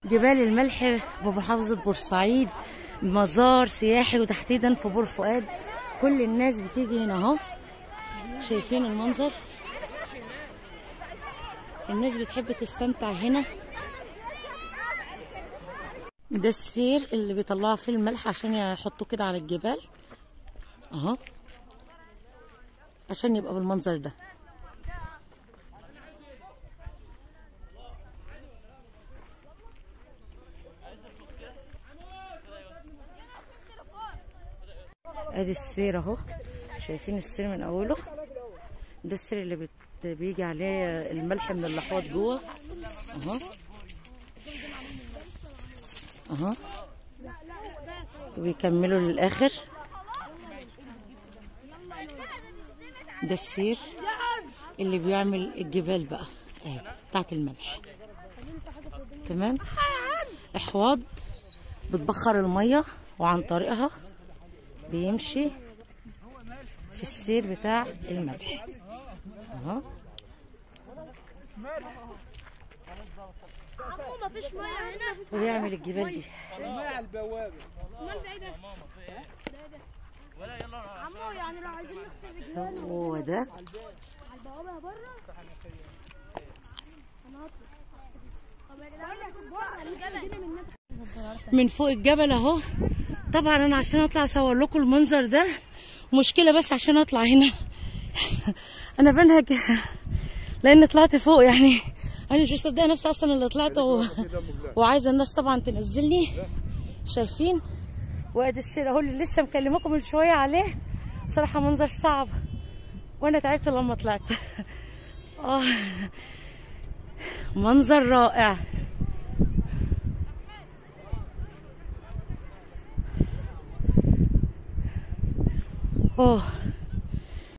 جبال الملح بمحافظة بورسعيد مزار سياحي وتحديدا في بور فؤاد كل الناس بتيجي هنا اهو شايفين المنظر الناس بتحب تستمتع هنا ده السير اللي بيطلعوا فيه الملح عشان يحطوه كده على الجبال اهو عشان يبقى بالمنظر ده ادي السير اهو شايفين السير من اوله ده السير اللي بت... بيجي عليه الملح من اللحوات جوه اهو اهو وبيكملوا للاخر ده السير اللي بيعمل الجبال بقى اهي بتاعت الملح تمام احواض بتبخر الميه وعن طريقها بيمشي في السير بتاع الملح اهو عمو مفيش ميه هنا وبيعمل الجبال دي امال ده ايه ده؟ عمو يعني لو عايزين نغسل رجلنا هو ده على البوابه بره انا هطلع طب يا جدعان نطلع على الجبل من من فوق الجبل اهو طبعا انا عشان اطلع اصور لكم المنظر ده مشكله بس عشان اطلع هنا انا بنهج لان طلعت فوق يعني انا مش مصدقه نفسي اصلا اللي طلعت و... وعايزه الناس طبعا تنزلني شايفين وادي السير اهو اللي لسه مكلمكم من شويه عليه صراحه منظر صعب وانا تعبت لما طلعت اه منظر رائع اوه